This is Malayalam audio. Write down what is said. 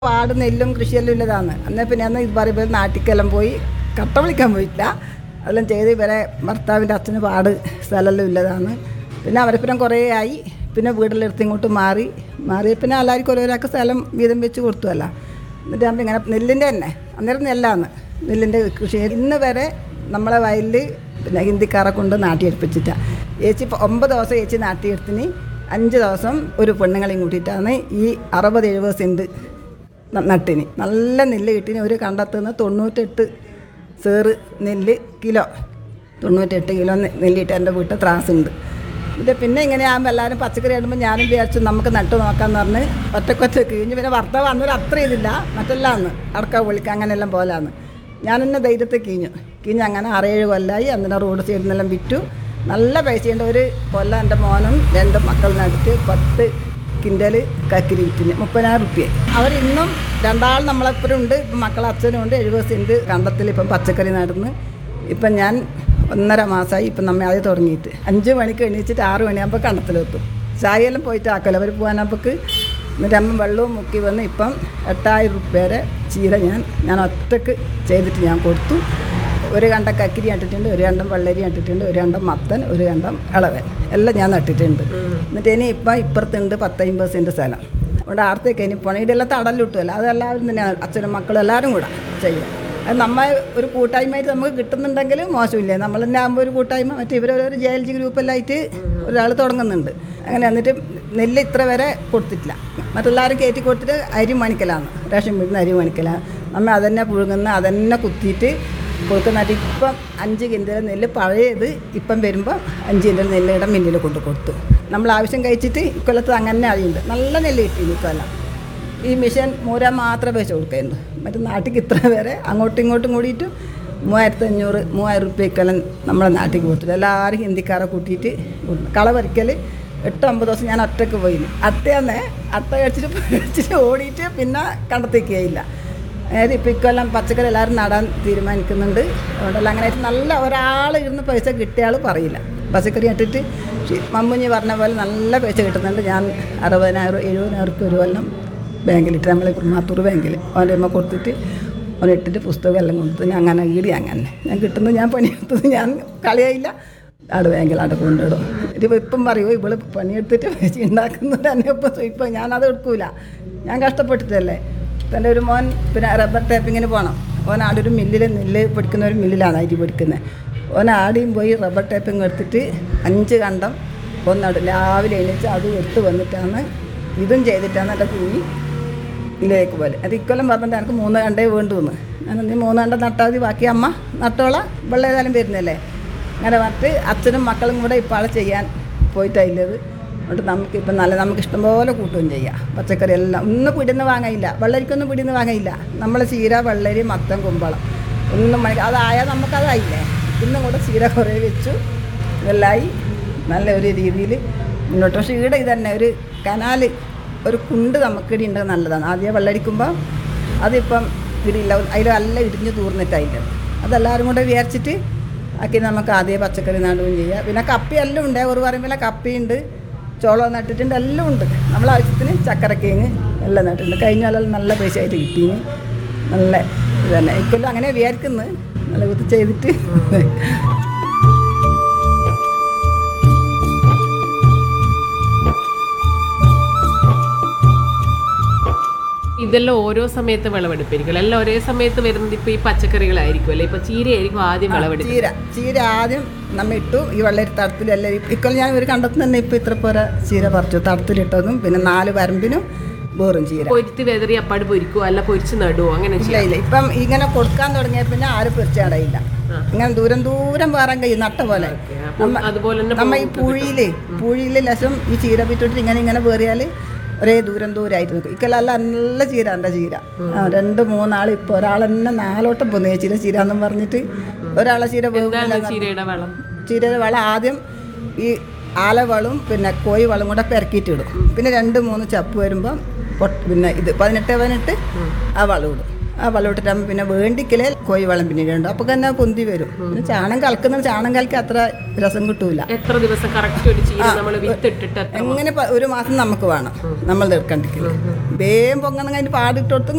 പാട് നെല്ലും കൃഷിയെല്ലാം ഉള്ളതാണ് അന്നേ പിന്നെ അന്ന് ഇത് പറയുമ്പോൾ നാട്ടിക്കെല്ലാം പോയി കട്ട വിളിക്കാൻ പോയിട്ടില്ല അതെല്ലാം ചെയ്ത് ഇവരെ ഭർത്താവിൻ്റെ അച്ഛന് പാട് സ്ഥലമെല്ലാം ഉള്ളതാണ് പിന്നെ അവരെപ്പിനം കുറേ ആയി പിന്നെ വീട്ടിലെടുത്ത് ഇങ്ങോട്ട് മാറി മാറി പിന്നെ എല്ലാവർക്കും ഓരോരാൾക്ക് സ്ഥലം വീതം വെച്ച് കൊടുത്തുവല്ല എന്നിട്ട് നമ്മൾ ഇങ്ങനെ നെല്ലിൻ്റെ തന്നെ അന്നേരം നെല്ലാണ് നെല്ലിൻ്റെ കൃഷി ഇന്ന് വരെ നമ്മളെ വയലിൽ പിന്നെ ഹിന്ദിക്കാരെ കൊണ്ട് നാട്ടിയെടുപ്പിച്ചിട്ടാണ് ചേച്ചി ഇപ്പോൾ ഒമ്പത് ദിവസം ചേച്ചി നാട്ടിയെടുത്തിന് അഞ്ച് ദിവസം ഒരു പെണ്ണുങ്ങളെയും കൂട്ടിയിട്ടാണ് ഈ അറുപത് എഴുപത് സെൻറ്റ് ന- നട്ടിന് നല്ല നെല്ല് കിട്ടിന് ഒരു കണ്ടെത്തുന്ന തൊണ്ണൂറ്റെട്ട് സേറ് നെല്ല് കിലോ തൊണ്ണൂറ്റെട്ട് കിലോ നെ- നെല്ലിട്ട് എൻ്റെ വീട്ടിൽ ത്രാസുണ്ട് ഇത് പിന്നെ ഇങ്ങനെ ആകുമ്പോൾ എല്ലാവരും പച്ചക്കറി ഇടുമ്പോൾ ഞാനും വിചാരിച്ചു നമുക്ക് നട്ട് നോക്കാമെന്ന് പറഞ്ഞ് ഒറ്റക്കൊറ്റക്ക് കഴിഞ്ഞ് പിന്നെ ഭർത്താവ് അന്നൊരു അത്ര ഇതില്ല മറ്റെല്ലാം അന്ന് അടക്ക വിളിക്കുക അങ്ങനെയെല്ലാം പോലാന്ന് ഞാൻ എന്നെ ധൈര്യത്തിൽ കീഞ്ഞു കീഞ്ഞ് അങ്ങനെ ആറേഴ് കൊല്ലമായി അന്നിനെ റോഡ് സൈഡിൽ നിന്നെല്ലാം വിറ്റു നല്ല പൈസയുണ്ട് ഒരു കൊല്ലം എൻ്റെ മോനും രണ്ട് മക്കളിനടുത്ത് പത്ത് കിൻഡൽ കക്കിരി വിറ്റിന് മുപ്പതിനായിരം റുപ്യ അവർ ഇന്നും രണ്ടാൾ നമ്മളെപ്പോഴും ഉണ്ട് ഇപ്പം മക്കളെ അച്ഛനും ഉണ്ട് എഴുപത് സെൻറ്റ് കണ്ടത്തിൽ ഇപ്പം പച്ചക്കറി നടന്ന് ഇപ്പം ഞാൻ ഒന്നര മാസമായി ഇപ്പം നമ്മെ ആദ്യം തുടങ്ങിയിട്ട് അഞ്ച് മണിക്ക് എണീച്ചിട്ട് ആറ് മണിയാകുമ്പോൾ കണ്ടത്തിലെത്തും ചായയെല്ലാം പോയിട്ട് ആക്കല്ലോ അവർ പോകാനാകുമ്പോൾ എന്നിട്ട് അമ്മ വെള്ളവും മുക്കി വന്ന് ഇപ്പം എട്ടായിരം റുപ്യയുടെ ചീര ഞാൻ ഞാൻ ഒറ്റക്ക് ചെയ്തിട്ട് ഞാൻ കൊടുത്തു ഒരു കണ്ടം കക്കിരി നട്ടിട്ടുണ്ട് ഒരു കണ്ടം വെള്ളരി നട്ടിട്ടുണ്ട് ഒരു കണ്ടം മത്തൻ ഒരു കണ്ടം ഇളവൻ എല്ലാം ഞാൻ നട്ടിട്ടുണ്ട് എന്നിട്ട് ഇനി ഇപ്പം ഇപ്പുറത്തുണ്ട് പത്തമ്പത് സെൻറ്റ് സ്ഥലം അവിടെ ആർത്തേക്ക് ഇനി പോകണം ഇതെല്ലാം തടല് കിട്ടുമല്ലോ അതെല്ലാവരും തന്നെ അച്ഛനും മക്കളും എല്ലാവരും കൂടെ ചെയ്യും അത് നമ്മ ഒരു കൂട്ടായ്മയായിട്ട് നമുക്ക് കിട്ടുന്നുണ്ടെങ്കിൽ മോശമില്ല നമ്മൾ തന്നെ ആകുമ്പോൾ ഒരു കൂട്ടായ്മ മറ്റേ ഇവരൊരു ജെ എൽ ജി ഗ്രൂപ്പെല്ലായിട്ട് ഒരാൾ തുടങ്ങുന്നുണ്ട് അങ്ങനെ എന്നിട്ട് നെല്ല് ഇത്ര വരെ കൊടുത്തിട്ടില്ല മറ്റെല്ലാവരും കയറ്റി കൊടുത്തിട്ട് അരി മണിക്കലാണ് റേഷൻ വീട്ടിൽ അരി മണിക്കലാണ് നമ്മ അതന്നെ പുഴുങ്ങുന്ന അതന്നെ കുത്തിയിട്ട് കൊടുക്കുന്നിട്ട് ഇപ്പം അഞ്ച് കിൻഡൽ നെല്ല് പഴയത് ഇപ്പം വരുമ്പോൾ അഞ്ച് കിൻഡൽ നെല്ലിയുടെ മില്ലിൽ കൊണ്ട് കൊടുത്തു നമ്മൾ ആവശ്യം കഴിച്ചിട്ട് ഇക്കൊല്ലത്ത് അങ്ങനെ അറിയുന്നുണ്ട് നല്ല നെല്ല് കിട്ടി ഇക്കൊല്ലം ഈ മിഷൻ മൂര മാത്രമേ പൈസ കൊടുക്കുന്നുള്ളൂ മറ്റേ നാട്ടിൽ ഇത്ര വരെ അങ്ങോട്ടും ഇങ്ങോട്ടും കൂടിയിട്ട് മൂവായിരത്തി അഞ്ഞൂറ് മൂവായിരം റുപ്യക്കെല്ലാം നമ്മളെ നാട്ടിൽ കൊടുത്തിട്ട് എല്ലാവരും ഹിന്ദിക്കാരെ കൂട്ടിയിട്ട് കൊടുത്തു. കള പറിക്കൽ എട്ട് ഒമ്പത് ദിവസം ഞാൻ ഒറ്റയ്ക്ക് പോയിന് അട്ടയാന്നേ അട്ട കഴിച്ചിട്ട് കഴിച്ചിട്ട് ഓടിയിട്ട് പിന്നെ കണ്ടെത്തിക്കുകയില്ല അതായത് ഇപ്പം ഇക്കൊല്ലം പച്ചക്കറി എല്ലാവരും നടാൻ തീരുമാനിക്കുന്നുണ്ട് അതുകൊണ്ടെല്ലാം അങ്ങനെ ആയിട്ട് നല്ല ഒരാൾ ഇരുന്ന് പൈസ കിട്ടിയ ആൾ പറയില്ല പച്ചക്കറി നട്ടിട്ട് ഷി- മമ്മുഞ്ഞി പറഞ്ഞ പോലെ നല്ല പൈസ കിട്ടുന്നുണ്ട് ഞാൻ അറുപതിനായിരം എഴുപതിനായിരം റുപ്യ ഒരു കൊല്ലം ബാങ്കിലിട്ട് നമ്മളെ കുറുമാത്തൂർ ബാങ്കിൽ അവൻ്റെ അമ്മ കൊടുത്തിട്ട് അവൻ ഇട്ടിട്ട് പുസ്തകം എല്ലാം കൊടുത്ത് ഞാൻ അങ്ങനെ ഈടി അങ്ങനെ ഞാൻ കിട്ടുന്നത് ഞാൻ പണിയെടുത്തത് ഞാൻ കളിയായില്ല ആട് ബാങ്കിൽ അവിടെ കൊണ്ടിടും ഇത് ഇപ്പം പറയുമോ ഇവള് പണിയെടുത്തിട്ട് പൈസ ഉണ്ടാക്കുന്നത് തന്നെ ഇപ്പം ഇപ്പം ഞാനത് എടുക്കൂല ഞാൻ കഷ്ടപ്പെട്ടിട്ടല്ലേ എൻ്റെ ഒരു മോൻ പിന്നെ റബ്ബർ ടാപ്പിങ്ങിന് പോകണം ഓൻ ആടെ ഒരു മില്ലിൽ നെല്ല് പൊടിക്കുന്ന ഒരു മില്ലിലാണ് അരി പൊടിക്കുന്നത് ഓൻ ആടെയും പോയി റബ്ബർ ടാപ്പിങ് എടുത്തിട്ട് അഞ്ച് കണ്ടം ഒന്നടും രാവിലെ എണീച്ച് അത് എടുത്ത് വന്നിട്ടാണ് ഇതും ചെയ്തിട്ടാണ് എൻ്റെ കുഞ്ഞി ഇതിലേക്ക് പോലെ അത് ഇക്കൊല്ലം പറഞ്ഞിട്ട് എനിക്ക് മൂന്ന് കണ്ടേ വേണ്ടുവന്ന് ഞാൻ നീ മൂന്ന് കണ്ട നട്ടാൽ മതി ബാക്കി അമ്മ നട്ടോളാം വെള്ളം ഏതായാലും വരുന്നല്ലേ അങ്ങനെ പറഞ്ഞിട്ട് അച്ഛനും മക്കളും കൂടെ ഇപ്പോൾ ആളെ ചെയ്യാൻ പോയിട്ടായില്ലത് അതുകൊണ്ട് നമുക്ക് ഇപ്പം നല്ല നമുക്ക് ഇഷ്ടംപോലെ കൂട്ടുകയും ചെയ്യാം പച്ചക്കറി എല്ലാം ഒന്നും പിടിന്ന് വാങ്ങയില്ല വെള്ളരിക്കൊന്നും പിടിന്ന് വാങ്ങയില്ല നമ്മൾ ചീര വെള്ളരി മത്തൻ കുമ്പളം ഒന്നും മണി അതായാൽ നമുക്കതായില്ലേ ഇന്നും കൂടെ ചീര കുറേ വെച്ചു ഇതെല്ലായി നല്ല ഒരു രീതിയിൽ മുന്നോട്ട് പക്ഷേ ഈടെ ഇതന്നെ ഒരു കനാല് ഒരു കുണ്ട് നമുക്ക് ഇടി ഉണ്ടെങ്കിൽ നല്ലതാണ് ആദ്യം വെള്ളടിക്കുമ്പോൾ അതിപ്പം ഇടിയില്ല അതിൽ നല്ല ഇടിഞ്ഞ് തൂർന്നിട്ടായില്ല അതെല്ലാവരും കൂടെ വിചാരിച്ചിട്ട് ആക്കി നമുക്ക് ആദ്യം പച്ചക്കറി നടുകയും ചെയ്യാം പിന്നെ കപ്പി എല്ലാം ഉണ്ട് ഒരു പറയുമ്പോൾ കപ്പിയുണ്ട് ചോളം നട്ടിട്ടുണ്ട് എല്ലാം ഉണ്ട് നമ്മളെ ആവശ്യത്തിന് ചക്കരക്കേങ്ങ് എല്ലാം നട്ടിട്ടുണ്ട് കഴിഞ്ഞ കൊല്ലം നല്ല പൈസ ആയിട്ട് കിട്ടീന് നല്ല ഇത് തന്നെ ഇക്കൊല്ലം അങ്ങനെ വിചാരിക്കുന്നത് നല്ല കുത്തി ചെയ്തിട്ട് ഇതെല്ലാം ഓരോ സമയത്ത് വിളവെടുപ്പായിരിക്കും എല്ലാം ഒരേ സമയത്ത് വരുന്നത് ഇപ്പൊ ഈ പച്ചക്കറികളായിരിക്കും അല്ലേ ഇപ്പൊ ചീരയായിരിക്കും ആദ്യം വിളവെടുക്കുക ചീര ചീര ആദ്യം നമ്മ ഇട്ടു ഈ വെള്ളരി തടത്തിലെല്ലാം ഇക്കൊല്ലം ഞാൻ ഒരു കണ്ടത്തിൽ തന്നെ ഇപ്പം ഇത്ര പോര ചീര പറിച്ചു തടത്തിലിട്ടതും പിന്നെ നാല് വരമ്പിനും വേറും ചീര പൊരുത്തി വെതറി അപ്പാട് പൊരിക്കുവോ അല്ല പൊരിച്ച് നടുവോ അങ്ങനെ ഇല്ല ചെയ്യാം ഇല്ല ഇപ്പം ഇങ്ങനെ കൊടുക്കാൻ തുടങ്ങിയ പിന്നെ ആരും പിടിച്ചടയില്ല ഇങ്ങനെ ദൂരം ദൂരം വേറാൻ കഴിയും നട്ട പോലെ അപ്പം നമ്മ- അതുപോലെ തന്നെ നമ്മ ഈ പൂഴിയില് പൂഴിയില് ലശം ഈ ചീര വിട്ടിട്ട് ഇങ്ങനെ ഇങ്ങനെ വേറിയാൽ ഒരേ ദൂരം ദൂരമായിട്ട് നിൽക്കും ഇക്കല്ല നല്ല ചീര എൻ്റെ ചീര ആ, രണ്ട് മൂന്നാൾ ഇപ്പോൾ ഒരാൾ തന്നെ നാലോട്ടം പോന്നു ചീര ചീര എന്നും പറഞ്ഞിട്ട് ഒരാളെ ചീര എന്താണ് ചീരയുടെ വളം ചീരയുടെ വളം ആദ്യം ഈ ആലവളും പിന്നെ കോഴി വളം കൂടെ പെരക്കിയിട്ട് ഇടും പിന്നെ രണ്ട് മൂന്ന് ചപ്പ് വരുമ്പം പൊട്ട് പിന്നെ ഇത് പതിനെട്ട് പതിനെട്ട് ആ വളം ഇടും ആ വളം ഇട്ടിട്ടാകുമ്പോൾ പിന്നെ വേണ്ടിക്കലേ കോഴി വളം പിന്നെ ഇടും അപ്പോൾ തന്നെ പൊന്തി വരും പിന്നെ ചാണം കലക്കുന്ന ചാണം കലക്കി അത്ര രസം കിട്ടൂല എത്ര ദിവസം കറക്റ്റ് ഒരു ചീര നമ്മൾ വിത്തിട്ടിട്ട് എത്ര എങ്ങനെ പ- ഒരു മാസം നമുക്ക് വേണം നമ്മൾ എടുക്കണ്ടെങ്കിൽ വേഗം പൊങ്ങണമെങ്കിൽ അതിന് പാടിട്ട് കൊടുത്ത്